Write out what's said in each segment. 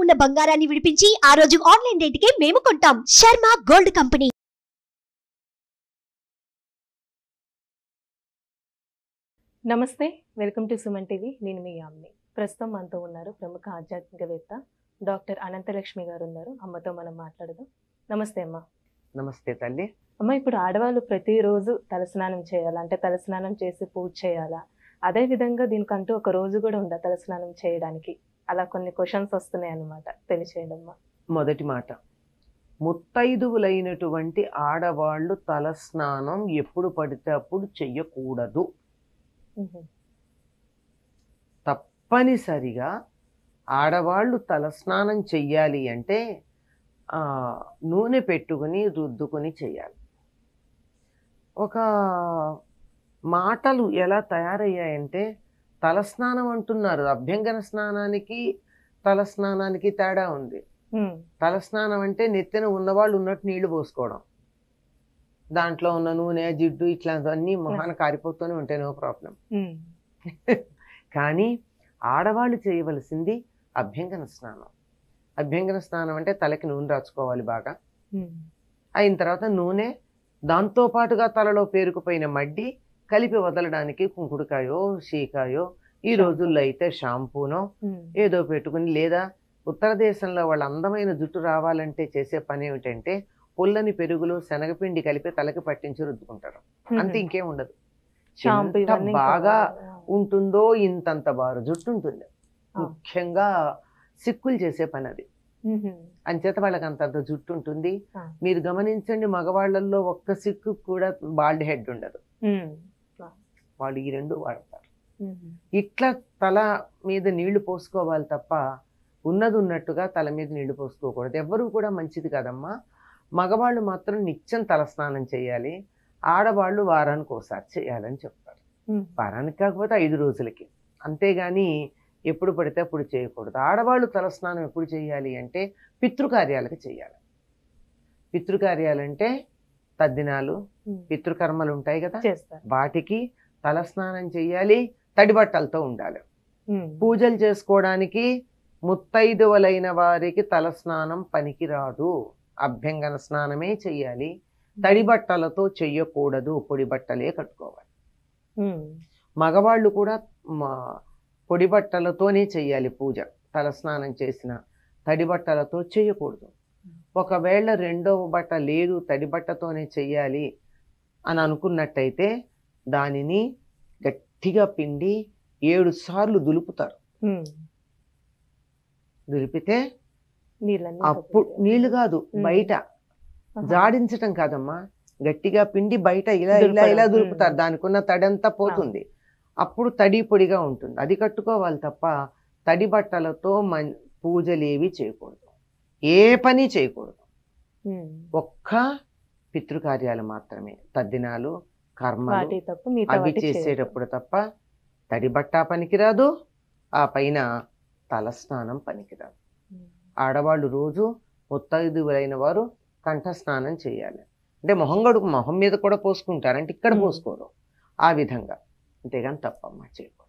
ఉన్న బంగారాన్ని విడిపించి ఆ రోజు ఆన్లైన్ రేటుకే మేము కొంటాం శర్మ గోల్డ్ కంపెనీ నమస్తే వెల్కమ్ టు సుమన్ టీవీ నేను మీ యామ్ని ప్రస్తుతం మనతో ఉన్నారు ప్రముఖ ఆధ్యాత్మికవేత్త డాక్టర్ అనంతలక్ష్మి గారు ఉన్నారు అమ్మతో మనం మాట్లాడదాం నమస్తే అమ్మ నమస్తే తల్లి అమ్మ ఇప్పుడు ఆడవాళ్ళు ప్రతిరోజు తలస్నానం చేయాలా అంటే తలస్నానం చేసి పూజ చేయాలా అదే విధంగా దీనికంటూ ఒక రోజు కూడా ఉందా తలస్నానం చేయడానికి అలా కొన్ని క్వశ్చన్స్ వస్తున్నాయి అన్నమాట తెలియచేయండి అమ్మా మొదటి మాట ముత్తైదువులైనటువంటి ఆడవాళ్ళు తలస్నానం ఎప్పుడు పడితే అప్పుడు చెయ్యకూడదు తప్పనిసరిగా ఆడవాళ్ళు తలస్నానం చెయ్యాలి అంటే ఆ, నూనె పెట్టుకుని రుద్దుకొని చేయాలి ఒక మాటలు ఎలా తయారయ్యాయంటే తలస్నానం అంటున్నారు అభ్యంగన స్నానానికి తలస్నానానికి తేడా ఉంది ఉమ్, తలస్నానం అంటే నెత్తిన ఉన్నవాళ్ళు ఉన్నట్టు నీళ్లు పోసుకోవడం దాంట్లో ఉన్న నూనె జిడ్డు ఇట్లాంటివన్నీ మొహాన కారిపోతూనే ఉంటాయి నో ప్రాబ్లం ఉమ్, కానీ ఆడవాళ్ళు చేయవలసింది అభ్యంగన స్నానం అభ్యంగన స్నానం అంటే తలకి నూనె రాచుకోవాలి బాగా ఉమ్, అయిన తర్వాత నూనె దాంతో పాటుగా తలలో పేరుకుపోయిన మడ్డి కలిపి వదలడానికి కుంకుడుకాయో షీకాయో ఈ రోజుల్లో అయితే షాంపూనో ఉమ్, ఏదో పెట్టుకుని లేదా ఉత్తర దేశంలో వాళ్ళ అందమైన జుట్టు రావాలంటే చేసే పని ఏమిటంటే పుల్లని పెరుగులు శనగపిండి కలిపి తలకి పట్టించి రుద్దుకుంటారు అంతే ఇంకేం ఉండదు షాంపూ ఎంత ఇవన్నీ ఇంకా బాగా ఆ, ఉంటుందో ఇంతంత బారు జుట్టు ఉంటుంది ఆ. ముఖ్యంగా సిక్కులు చేసే పని అది ఉమ్, అంచేత వాళ్ళకి అంతంత జుట్టు ఉంటుంది ఆ. మీరు గమనించండి మగవాళ్ళల్లో ఒక్క సిక్కు కూడా బాల్డ్ హెడ్ ఉండదు ఉమ్, వాళ్ళు ఈ రెండు వాడతారు ఉమ్, ఇట్లా తల మీద నీళ్లు పోసుకోవాలి తప్ప ఉన్నది ఉన్నట్టుగా తల మీద నీళ్లు పోసుకోకూడదు ఎవ్వరూ కూడా మంచిది కాదమ్మా మగవాళ్ళు మాత్రం నిత్యం తలస్నానం చేయాలి ఆడవాళ్ళు వారానికి ఒకసారి చేయాలని చెప్తారు ఉమ్, వారానికి కాకపోతే ఐదు రోజులకి అంతేగాని ఎప్పుడు పడితే అప్పుడు చేయకూడదు ఆడవాళ్ళు తలస్నానం ఎప్పుడు చేయాలి అంటే పితృకార్యాలకు చేయాలి పితృకార్యాలంటే తద్దినాలు ఉమ్, పితృకర్మలు ఉంటాయి కదా చేస్తారు వాటికి తలస్నానం చేయాలి తడి బట్టలతో ఉండాలి ఉమ్, పూజలు చేసుకోవడానికి ముత్తైదువలైన వారికి తలస్నానం పనికిరాదు అభ్యంగన స్నానమే చెయ్యాలి తడి బట్టలతో చెయ్యకూడదు పొడి బట్టలే కట్టుకోవాలి ఉమ్, మగవాళ్ళు కూడా మా పొడి బట్టలతోనే చెయ్యాలి పూజ తలస్నానం చేసిన తడి బట్టలతో చేయకూడదు ఒకవేళ రెండవ బట్ట లేదు తడి బట్టతోనే చెయ్యాలి అని అనుకున్నట్టయితే దానిని గట్టిగా పిండి ఏడు సార్లు దులుపుతారు ఉమ్, దులిపితే నీళ్ళన్నీ అప్పుడు కప్పుతారు. నీళ్లు కాదు ఉమ్. బయట ఆహా. జాడించటం కాదమ్మా గట్టిగా పిండి బయట ఇలా ఇలా దులపడం. ఇలా ఉమ్. దులుపుతారు దానికి ఉన్న తడంతా పోతుంది అప్పుడు తడి పొడిగా ఉంటుంది అది కట్టుకోవాలి తప్ప తడి బట్టలతో మన్ పూజలేవి చేయకూడదు ఏ పని చేయకూడదు ఉమ్, ఒక్క పితృకార్యాలు మాత్రమే తద్దినాలు కర్మలు వాటి తప్ప మిగతా అవి వాటి చేయకూడదు. చేసేటప్పుడు తప్ప తడి బట్ట పనికిరాదు ఆ పైన తలస్నానం పనికిరాదు ఉమ్, ఆడవాళ్ళు రోజు ముత్తైదువులైన వారు కంఠస్నానం చేయాలి అంటే మొహం గడుపు మొహం మీద కూడా పోసుకుంటారు అంటే ఇక్కడ మ్మ్. పోసుకోరు ఆ విధంగా అంతేగాని తప్పమ్మా చేయకూడదు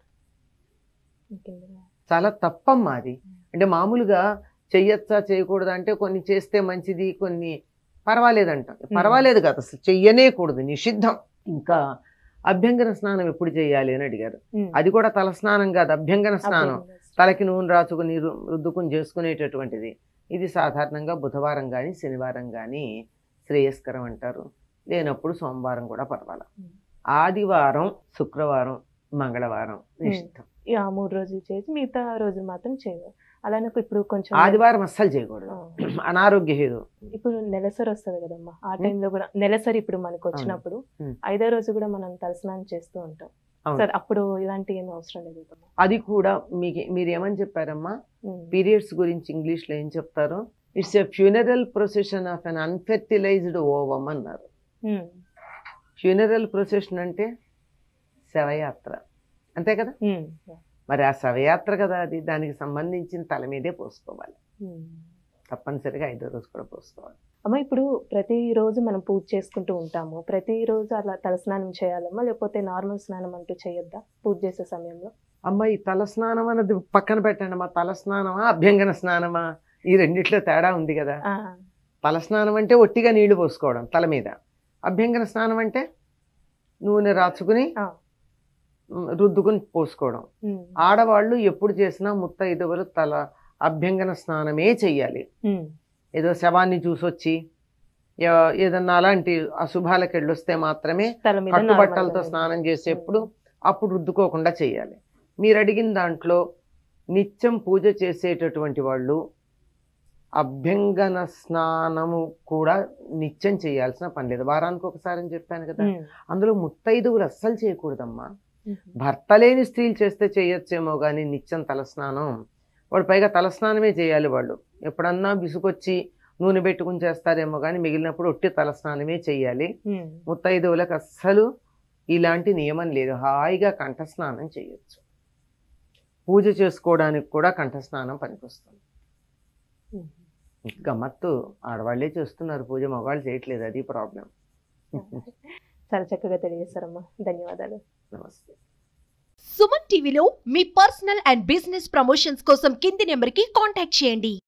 ఇంకేంటి? చాలా తప్పమ్మా అది అంటే మామూలుగా చెయ్యొచ్చా చేయకూడదు అంటే కొన్ని చేస్తే మంచిది కొన్ని పర్వాలేదంట పర్వాలేదు కదా అసలు చెయ్యనే కూడదు నిషిద్ధం ఇంకా అభ్యంగన స్నానం ఎప్పుడు చేయాలి అని అడిగారు ఉమ్, అది కూడా తల స్నానం కాదు అభ్యంగన స్నానం అప్పుడు తలకి నూనె రాచుకుని రు- రుద్దుకుని చేసుకునేటటువంటిది ఇది సాధారణంగా బుధవారం కానీ శనివారం కానీ శ్రేయస్కరం అంటారు లేనప్పుడు సోమవారం కూడా పర్వాలేదు ఉమ్. ఆదివారం శుక్రవారం మంగళవారం నిషిద్ధం ఈ ఆ మూడు రోజులు చేసి మిగతా రోజులు మాత్రం చేయవు అలానే ఇప్పుడు కొంచెం ఆదివారం అస్సలు చేయకూడదు ఆ, అనారోగ్య హేతు ఇప్పుడు నెలసరి వస్తుంది కదమ్మా ఆ టైంలో కూడా నెలసరి ఇప్పుడు మనకు వచ్చినప్పుడు ఉమ్. ఐదో రోజు కూడా మనం తలస్నానం చేస్తూ ఉంటాం అవును. సార్ అప్పుడు ఇలాంటి ఏమి అవసరం లేదు కదమ్మా. అది కూడా మీకు మీరు ఏమని చెప్పారమ్మా ఉమ్, పీరియడ్స్ గురించి ఇంగ్లీష్లో ఏం చెప్తారు it's a funeral procession of an unfertilized ovum అన్నారు ఉమ్, ఫ్యూనరల్ ప్రొసెషన్ అంటే శవయాత్ర అంతే కదా ఉమ్, మరి ఆ శవయాత్ర కదా అది దానికి సంబంధించిన తల మీదే పోసుకోవాలి ఉమ్. తప్పనిసరిగా ఐదో రోజు కూడా పోసుకోవాలి అమ్మ ఇప్పుడు ప్రతి రోజు మనం పూజ చేసుకుంటూ ఉంటాము ప్రతి రోజు అలా తలస్నానం చేయాలమ్మా లేకపోతే నార్మల్ స్నానం అంటూ చేయొద్దా పూజ చేసే సమయంలో అమ్మ ఈ తల స్నానం అన్నది పక్కన పెట్టండి అమ్మా తల స్నానమా అభ్యంగన స్నానమా ఈ రెండిట్లో తేడా ఉంది కదా ఆ, తల స్నానం అంటే ఒట్టిగా నీళ్లు పోసుకోవడం తల మీద అభ్యంగన స్నానం అంటే నూనె రాచుకుని ఆ. మ్, రుద్దుకుని పోసుకోవడం ఉమ్, ఆడవాళ్ళు ఎప్పుడు చేసినా ముత్తైదువులు తల అభ్యంగన స్నానమే చెయ్యాలి ఉమ్, ఏదో శవాన్ని చూసొచ్చి ఏ- ఏదన్నా అలాంటి అశుభాలకు వెళ్ళొస్తే మాత్రమే తల మీద కట్టుబట్టలతో normal గా స్నానం చేసేప్పుడు అప్పుడు రుద్దుకోకుండా చేయాలి మీరు అడిగిన దాంట్లో నిత్యం పూజ చేసేటటువంటి వాళ్ళు అభ్యంగన స్నానము కూడా నిత్యం చేయాల్సిన పని లేదు వారానికి ఒకసారి అని చెప్పాను కదా ఉమ్, అందులో ముత్తైదువులు అస్సలు చేయకూడదమ్మా ఉమ్, భర్త లేని స్త్రీలు చేస్తే చేయొచ్చేమో కానీ నిత్యం తలస్నానం వాడు పైగా తలస్నానమే చేయాలి వాళ్ళు ఎప్పుడన్నా విసుకొచ్చి నూనె పెట్టుకుని చేస్తారేమో కానీ మిగిలినప్పుడు ఒట్టి తలస్నానమే చేయాలి ఉమ్, ముత్తైదువులకు అస్సలు ఇలాంటి నియమం లేదు హాయిగా కంఠస్నానం చేయొచ్చు పూజ చేసుకోవడానికి కూడా కంఠస్నానం పనికొస్తుంది ఉమ్. గమ్మత్తు ఆడవాళ్ళే చేస్తున్నారు పూజ మగవాళ్ళు చేయట్లేదు అది ప్రాబ్లం చాలా చక్కగా తెలియజేశారమ్మా ధన్యవాదాలు నమస్తే సుమన్ టీవీలో మీ పర్సనల్ అండ్ బిజినెస్ ప్రమోషన్స్ కోసం కింది నెంబర్కి కాంటాక్ట్ చేయండి